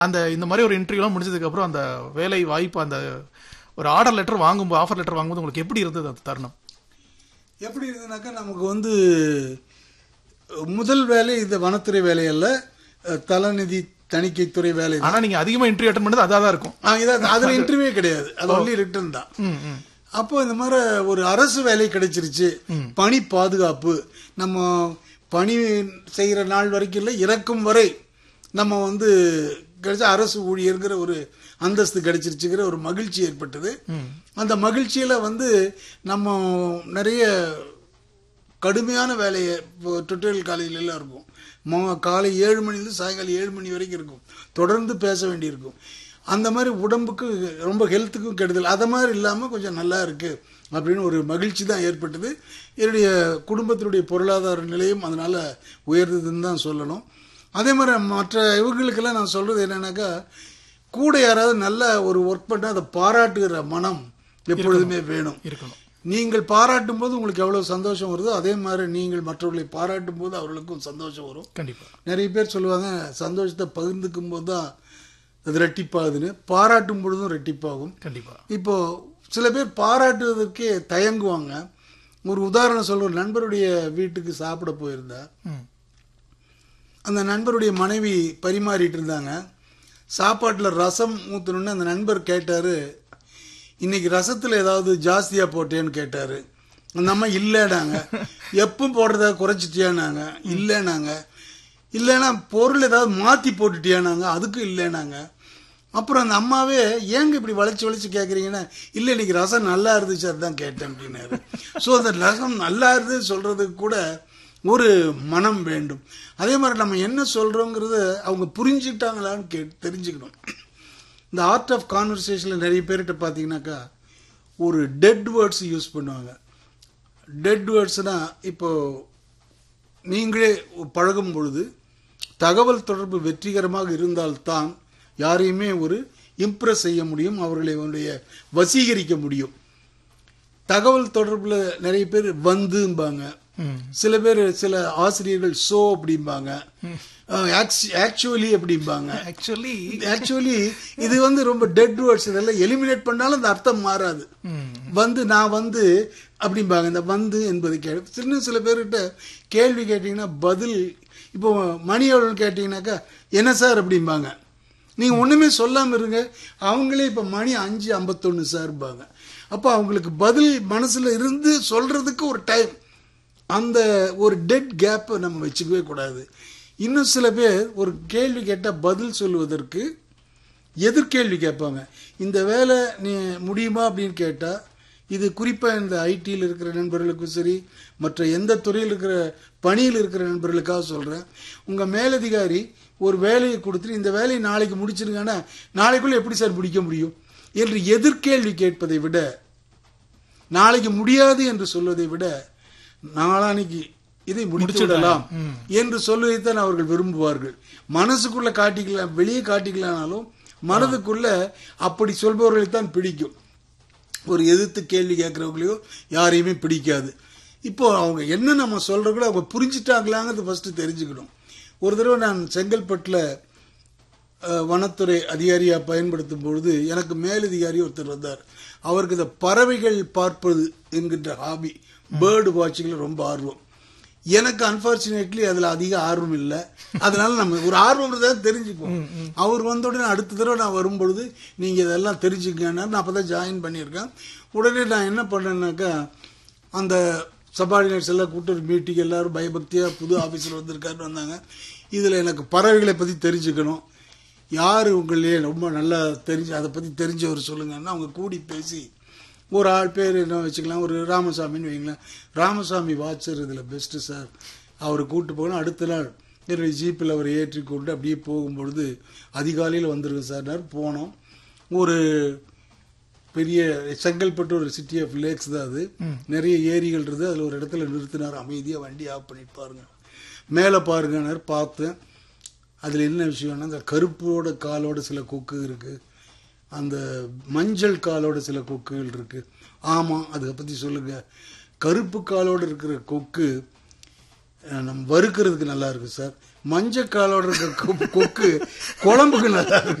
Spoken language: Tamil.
அந்த இந்த மாதிரி ஒரு இன்டர்வியூலாம் முடிஞ்சதுக்கு அப்புறம் அந்த வேலை வாய்ப்பு அந்த ஒரு ஆர்டர் லெட்டர் வாங்கும்போது ஆஃபர் லெட்டர் வாங்கும்போது உங்களுக்கு எப்படி இருந்தது அந்த தருணம் எப்படி இருந்ததுனாக்கா நமக்கு வந்து முதல் வேலை இந்த வனத்துறை வேலை அல்ல அஹ், தலநிதி தணிக்கைத்துறை வேலை தான் ஆனா நீங்க அதிகமா இன்டர்வியூ அட்டன் பண்ணது அதான் தான் இருக்கும் ஆ, இதான் அதுல இன்டர்வியூ கிடையாது அது ஒன்லி ரிட்டன் தான் ம், ம். அப்போ இந்த மாதிரி ஒரு அரசு வேலை கிடைச்சிருச்சு பணி பாதுகாப்பு நம்ம பணி செய்யற நாள் வரைக்கும் இல்லை இறக்கும் வரை நம்ம வந்து கிடைச்ச அரசு ஊழியர்கிற ஒரு அந்தஸ்து கிடைச்சிருச்சுங்கிற ஒரு மகிழ்ச்சி ஏற்பட்டது அந்த மகிழ்ச்சியில வந்து நம்ம நிறைய கடுமையான வேலையை இப்போ டுட்டோரியல் காலேஜில் எல்லாம் இருக்கும் மொ- காலை ஏழு மணிலேருந்து சாயங்காலம் ஏழு மணி வரைக்கும் இருக்கும் தொடர்ந்து பேச வேண்டியிருக்கும் அந்த மாதிரி உடம்புக்கு ரொம்ப ஹெல்த்துக்கும் கெடுதல் அதை மாதிரி இல்லாமல் கொஞ்சம் நல்லா இருக்கு அப்படின்னு ஒரு மகிழ்ச்சி தான் ஏற்பட்டது என்னுடைய குடும்பத்தினுடைய பொருளாதார நிலையும் அதனால உயர்ந்ததுன்னு தான் சொல்லணும் அதே மாதிரி மற்ற இவங்களுக்கெல்லாம் நான் சொல்றது என்னன்னாக்கா கூட யாராவது நல்ல ஒரு ஒர்க் பண்ணால் அதை பாராட்டுகிற மனம் எப்பொழுதுமே வேணும் இருக்கணும் நீங்கள் பாராட்டும் போது உங்களுக்கு எவ்வளவு சந்தோஷம் வருதோ அதே மாதிரி நீங்கள் மற்றவர்களை பாராட்டும் போது அவர்களுக்கும் சந்தோஷம் வரும் கண்டிப்பா நிறைய பேர் சொல்லுவாங்க சந்தோஷத்தை பகிர்ந்துக்கும் போது தான் அது ரெட்டிப்பாகுதுன்னு பாராட்டும் பொழுதும் ரெட்டிப்பாகும் கண்டிப்பா இப்போ சில பேர் பாராட்டுவதற்கே தயங்குவாங்க ஒரு உதாரணம் சொல்ற ஒரு நண்பருடைய வீட்டுக்கு சாப்பிட போயிருந்தா ம். அந்த நண்பருடைய மனைவி பரிமாறிட்டு இருந்தாங்க சாப்பாட்டில் ரசம் ஊற்றணுன்னு அந்த நண்பர் கேட்டார் இன்னைக்கு ரசத்தில் ஏதாவது ஜாஸ்தியாக போட்டேன்னு கேட்டார் அந்த அம்மா இல்லைனாங்க எப்பவும் போடுறத குறைச்சிட்டியானாங்க இல்லைனாங்க இல்லைன்னா பொருள் ஏதாவது மாற்றி போட்டுட்டியானாங்க அதுக்கும் இல்லைனாங்க அப்புறம் அந்த அம்மாவே ஏங்க இப்படி வளைச்சு வளைச்சு கேட்குறீங்கன்னா இல்லை இன்னைக்கு ரசம் நல்லா இருந்துச்சு அதுதான் கேட்டேன் அப்படின்னாரு ஸோ அந்த ரசம் நல்லா இருந்து சொல்றதுக்கு கூட ஒரு மனம் வேண்டும் அதே மாதிரி நம்ம என்ன சொல்றோங்கிறத அவங்க புரிஞ்சுக்கிட்டாங்களான்னு கே தெரிஞ்சுக்கணும் இந்த ஆர்ட் ஆஃப் கான்வர்சேஷனில் நிறைய பேர்கிட்ட பார்த்தீங்கன்னாக்கா ஒரு டெட் வேர்ட்ஸ் யூஸ் பண்ணுவாங்க டெட் வேர்ட்ஸ்னா இப்போ நீங்களே பழகும் பொழுது தகவல் தொடர்பு வெற்றிகரமாக இருந்தால்தான் யாரையுமே ஒரு இம்ப்ரெஸ் செய்ய முடியும் அவர்களை அவருடைய வசீகரிக்க முடியும் தகவல் தொடர்புல நிறைய பேர் வந்தும்பாங்க ம். சில பேர் சில ஆசிரியர்கள் சோ அப்படிம்பாங்க ஆக்சுவலி அப்படிம்பாங்க ஆக்சுவலி ஆக்சுவலி இது வந்து ரொம்ப டெட் வேர்ட்ஸ் இதெல்லாம் எலிமினேட் பண்ணாலும் அந்த அர்த்தம் மாறாது வந்து நான் வந்து அப்படிம்பாங்க இந்த வந்து என்பது கே சின்ன சில பேர்கிட்ட கேள்வி கேட்டீங்கன்னா பதில் இப்போ மணி எவ்வளோன்னு கேட்டீங்கன்னாக்கா என்ன சார் அப்படிம்பாங்க நீங்க ஒண்ணுமே சொல்லாம இருங்க அவங்களே இப்ப மணி அஞ்சு ஐம்பத்தொன்னு சார்பாங்க அப்போ அவங்களுக்கு பதில் மனசுல இருந்து சொல்றதுக்கு ஒரு டைம் அந்த ஒரு டெட் கேப்பை நம்ம வச்சுக்கவே கூடாது இன்னும் சில பேர் ஒரு கேள்வி கேட்டால் பதில் சொல்வதற்கு எதிர்கேள்வி கேட்பாங்க இந்த வேலை நீ முடியுமா அப்படின்னு கேட்டால் இது குறிப்பாக இந்த ஐடியில் இருக்கிற நண்பர்களுக்கும் சரி மற்ற எந்த துறையில் இருக்கிற பணியில் இருக்கிற நண்பர்களுக்காக சொல்கிறேன் உங்கள் மேலதிகாரி ஒரு வேலையை கொடுத்துட்டு இந்த வேலையை நாளைக்கு முடிச்சிருங்கன்னா நாளைக்குள்ளே எப்படி சார் முடிக்க முடியும் என்று எதிர்கேள்வி கேட்பதை விட நாளைக்கு முடியாது என்று சொல்வதை விட நாளானைக்கு இதை முடித்து விடலாம் என்று சொல்வதைத்தான் அவர்கள் விரும்புவார்கள் மனசுக்குள்ள காட்டிக்கலாம் வெளியே காட்டிக்கலானாலும் மனதுக்குள்ள அப்படி சொல்பவர்களைத்தான் பிடிக்கும் ஒரு எதிர்த்து கேள்வி கேட்கறவங்களையோ யாரையுமே பிடிக்காது இப்போ அவங்க என்ன நம்ம சொல்றோங்களோ அவங்க புரிஞ்சுட்டாங்களாங்கிறது ஃபர்ஸ்ட் தெரிஞ்சுக்கணும் ஒரு தடவை நான் செங்கல்பட்டில் அஹ், வனத்துறை அதிகாரியா பயன்படுத்தும் பொழுது எனக்கு மேலதிகாரி ஒருத்தர் வந்தார் அவருக்கு இந்த பறவைகள் பார்ப்பது என்கின்ற ஹாபி பேர்டு வாட்சிங்ல ரொம்ப ஆர்வம் எனக்கு அன்பார்ச்சுனேட்லி அதுல அதிக ஆர்வம் இல்லை அதனால நம்ம ஒரு ஆர்வம் தான் தெரிஞ்சுக்குவோம் அவர் வந்த உடனே அடுத்த தடவை நான் வரும்பொழுது நீங்க இதெல்லாம் தெரிஞ்சுக்கங்கன்னா நான் அப்பதான் ஜாயின் பண்ணியிருக்கேன் உடனே நான் என்ன பண்ணேன்னாக்கா அந்த சபார்டினேட்ஸ் எல்லாம் கூட்டு ஒரு மீட்டிங் எல்லாரும் பயபக்தியா புது ஆபீஸர் வந்திருக்காருன்னு வந்தாங்க இதுல எனக்கு பறவைகளை பத்தி தெரிஞ்சுக்கணும் யார் உங்களே ரொம்ப நல்லா தெரிஞ்சு அதை பற்றி தெரிஞ்சவர் சொல்லுங்கன்னா அவங்க கூடி பேசி ஒரு ஆள் பேர் என்ன வச்சுக்கலாம் ஒரு ராமசாமின்னு வைங்களேன் ராமசாமி வாட்சர் இதில் பெஸ்ட்டு சார் அவரை கூட்டு போகணும் அடுத்த நாள் என்னுடைய ஜீப்பில் அவரை ஏற்றி கொண்டு அப்படியே போகும்பொழுது அதிகாலையில் வந்துருங்க சார்னார் போனோம் ஒரு பெரிய செங்கல்பட்டு ஒரு சிட்டி ஆஃப் லேக்ஸ் தான் அது நிறைய ஏரிகள் இருக்குது அதில் ஒரு இடத்துல நிறுத்தினார் அமைதியாக வண்டி ஆஃப் பண்ணிட்டு பாருங்க மேலே பாருங்கன்னார் பார்த்தேன் அதில் என்ன விஷயம்னா அந்த கருப்போட காலோட சில கொக்கு இருக்கு அந்த மஞ்சள் காலோட சில கொக்குகள் இருக்கு ஆமாம் அதை பற்றி சொல்லுங்க கருப்பு காலோட இருக்கிற கொக்கு அஹ், நம்ம வறுக்கிறதுக்கு நல்லா இருக்கும் சார் மஞ்சக்காலோட இருக்க கொ- கொக்கு குழம்புக்கு நல்லா இருக்கும்